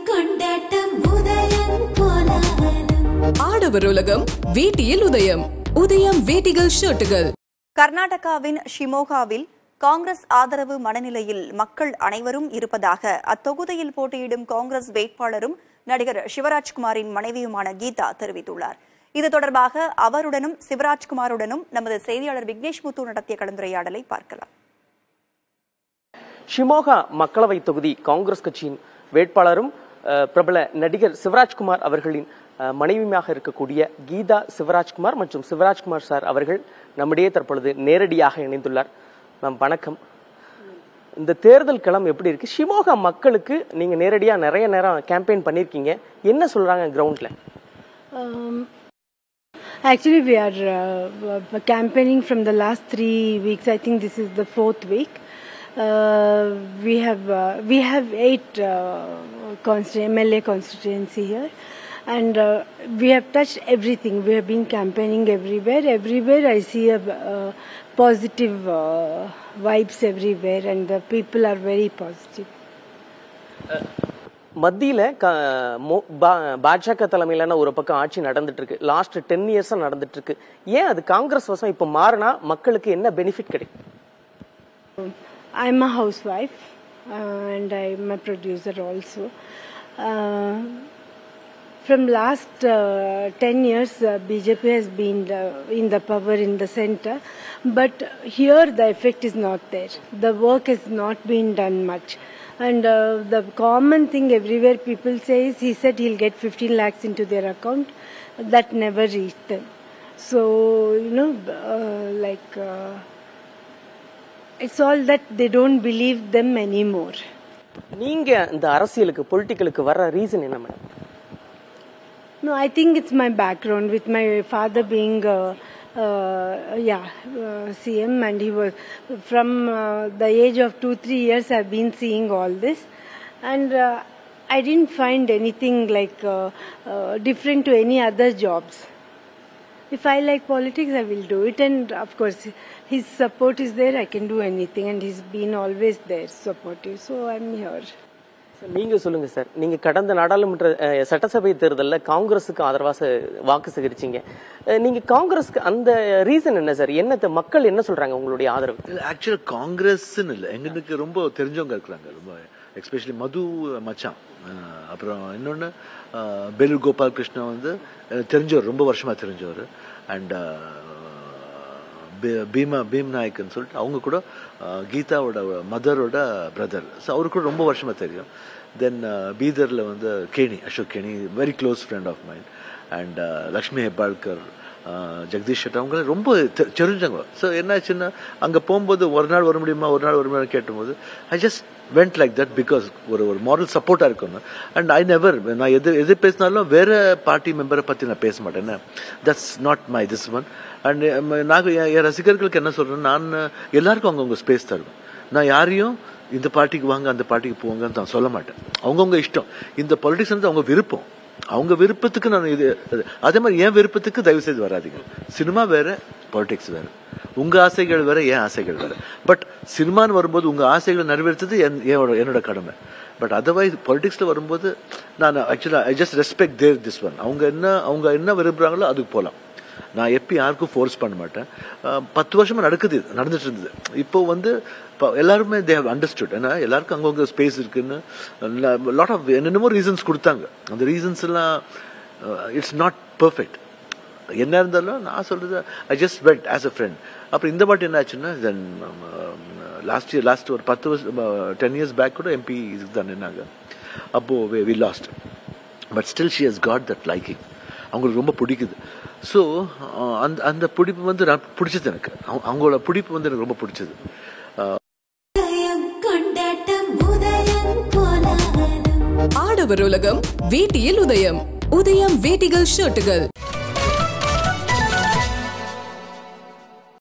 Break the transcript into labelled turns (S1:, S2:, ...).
S1: கொண்டாட்டம் உதயம் கோலாகலம்
S2: ஆடவர் உலகம் வேட்டியில் உதயம் உதயம் வேட்டிகள் ஷர்ட்டுகள்
S3: கர்நாடகாவின் ஷிமோகாவில் காங்கிரஸ் ஆதரவு மனநிலையில் மக்கள் அனைவரும் இருப்பதாக அத்தொகுதியில் போட்டியிடும் காங்கிரஸ் வேட்பாளரும் நடிகர் சிவராஜ்குமாரின் மனைவியுமான கீதா தெரிவித்துள்ளார் இது தொடர்பாக அவருடனும் சிவராஜ்குமாருடனும் நமது செய்தியாளர் விக்னேஷ் முத்து நடத்திய கலந்துரையாடலை பார்க்கலாம்
S4: ஷிமோகா மக்களவை தொகுதி காங்கிரஸ் கட்சியின் வேட்பாளரும் அஹ், பிரபல நடிகர் சிவராஜ்குமார் அவர்களின் அஹ், மனைவியாக இருக்கக்கூடிய கீதா சிவராஜ்குமார் மற்றும் சிவராஜ்குமார் சார் அவர்கள் நம்மிடையே தற்பொழுது நேரடியாக இணைந்துள்ளார் மேம் வணக்கம் இந்த தேர்தல் களம் எப்படி இருக்கு ஷிமோகா மக்களுக்கு நீங்க நேரடியா நிறைய நேரம் கேம்பெயின் பண்ணிருக்கீங்க என்ன சொல்றாங்க கிரவுண்ட்ல
S5: Um, actually, we are uh, campaigning from the last three weeks. I think this is the fourth week. Uh, we have uh, we have eight uh, constitu- MLA constituency here, and uh, we have touched everything. We have been campaigning everywhere. Everywhere, I see a uh, positive uh, vibes everywhere, and the people are very positive.
S4: மத்தியில க- மோ- பா- பாஜக தலைமையிலான ஒரு பக்கம் ஆட்சி நடந்துட்டு இருக்கு லாஸ்ட் டென் இயர்ஸா நடந்துட்டு இருக்கு ஏன் அது காங்கிரஸ் வசம் இப்ப மாறினா மக்களுக்கு என்ன பெனிஃபிட் கிடைக்கும்
S5: I'm a housewife uh, and I'm a producer also. Uh, from last uh, 10 years, uh, BJP has been uh, in the power in the center, but here the effect is not there. The work has not been done much. And uh, the common thing everywhere people say is he said he'll get 15 lakhs into their account. That never reached them. So, you know, uh, like. Uh, it's all that they don't believe them anymore.
S4: நீங்க இந்த அரசியலுக்கு பொலிட்டிக்கலுக்கு வர்ற reason என்ன madam
S5: No, I think it's my background with my father being, uh, uh, yeah, uh, CM, and he was from uh, the age of two, three years. I've been seeing all this, and uh, I didn't find anything like uh, uh, different to any other jobs. If I like politics, I will do it, and of course, his support is there. I can do anything, and he's been always there, supportive. So I'm here.
S4: Sir, நீங்க சொல்லுங்க sir நீங்க கடந்த நாடாளுமன்ற அஹ், சட்டசபை தேர்தலில் காங்கிரஸுக்கு ஆதரவா ச- வாக்கு சேகரிச்சீங்க அஹ், நீங்க காங்கிரஸ்க்கு அந்த ரீசன் என்ன சார் என்னத்தை மக்கள் என்ன சொல்றாங்க உங்களுடைய ஆதரவு
S6: ஆக்சுவலா காங்கிரஸ்ன்னு இல்லை எங்களுக்கு ரொம்ப தெரிஞ்சவங்க இருக்கிறாங்க ரொம்ப எஸ்பெஷலி மது மச்சான் அஹ் அப்புறம் இன்னொன்று பெலு கோபால் கிருஷ்ணா வந்து எனக்கு தெரிஞ்சவர் ரொம்ப வருஷமா தெரிஞ்சவர் அண்ட் பீமா பீம் நாயக்னு சொல்லிட்டு அவங்க கூட அஹ், கீதாவோட மதரோட பிரதர் ஸோ அவருக்கு கூட ரொம்ப வருஷமா தெரியும் தென் பீதர்ல வந்து Keni Ashok Keni very close friend of mind and Lakshmi Hebbalkar ah Jagadish Shet அவங்க ரொம்ப தெ- தெரிஞ்சவங்க ஸோ என்னாச்சுன்னா அங்கே போகும்போது ஒரு நாள் வர முடியுமா ஒரு நாள் வர முடியுமா கேட்டும்போது I just went like that because ஒரு ஒரு மாரல் சப்போர்ட்டாக இருக்கணும் அண்ட் ஐ நெவர் நான் எது எது பேசினாலும் வேற பார்ட்டி மெம்பரை பற்றி நான் பேச மாட்டேன் that's not my this one and நாங்கள் என் என் ரசிகர்களுக்கு என்ன சொல்றேன் நான் எல்லாருக்கும் அவங்கவுங்க ஸ்பேஸ் தருவேன் நான் யாரையும் இந்த பார்ட்டிக்கு வாங்க அந்த பார்ட்டிக்கு போங்கன்னு நான் சொல்ல மாட்டேன் அவங்கவுங்க இஷ்டம் இந்த பாலிடிக்ஸ் வந்து அவங்க விருப்பம் அவங்க விருப்பத்துக்கு நான் இது இது- அதே மாதிரி என் விருப்பத்துக்கு தயவு செய்து வராதீங்க சினிமா வேற பாலிடிக்ஸ் வேற உங்க ஆசைகள் வேற என் ஆசைகள் வேற பட் சினிமான்னு வரும்போது உங்க ஆசைகளை நிறைவேற்றுறது என் என்னோட என்னோட கடமை பட் அதர்வைஸ் பாலிடிக்ஸ்ல வரும்போது நான் ஆக்சுவலா I just respect their this one அவங்க என்ன அவங்க என்ன விரும்புறாங்களோ அதுக்கு போகலாம் நான் எப்போ யாருக்கும் ஃபோர்ஸ் பண்ண மாட்டேன் அஹ் பத்து வருஷமா நடக்குது இது, நடந்துட்டு இருந்தது இப்போ வந்து இப்போ எல்லாருமே தே ஹவ் அண்டர்ஸ்டுட் ஏன்னா எல்லாருக்கும் அங்கங்க ஸ்பேஸ் இருக்குன்னு லாட் ஆஃப் என்னென்னமோ ரீசன்ஸ் கொடுத்தாங்க அந்த ரீசன்ஸ் எல்லாம் இட்ஸ் நாட் பெர்ஃபெக்ட் என்ன இருந்தாலும் நான் சொல்றது I just went as a friend அப்புறம் இந்த வாட்டி என்ன ஆச்சுன்னா தென் லாஸ்ட் இயர் லாஸ்ட் ஒரு பத்து வருஷம் டென் இயர்ஸ் பேக் கூட எம்பி இதுக்கு தான் நின்னாங்க அப்போ we lost but still she has got that liking அவங்களுக்கு ரொம்ப பிடிக்குது ஸோ அந்த அந்த பிடிப்பு வந்து நான் பிடிச்சது எனக்கு அவங்க- அவங்களோட பிடிப்பு வந்து எனக்கு ரொம்ப பிடிச்சது
S1: உதயம் கொண்டாட்டம் உதயம் கோலாகலம்
S2: ஆடவர் உலகம் வேட்டியில் உதயம் உதயம் வேட்டிகள் ஷர்ட்டுகள்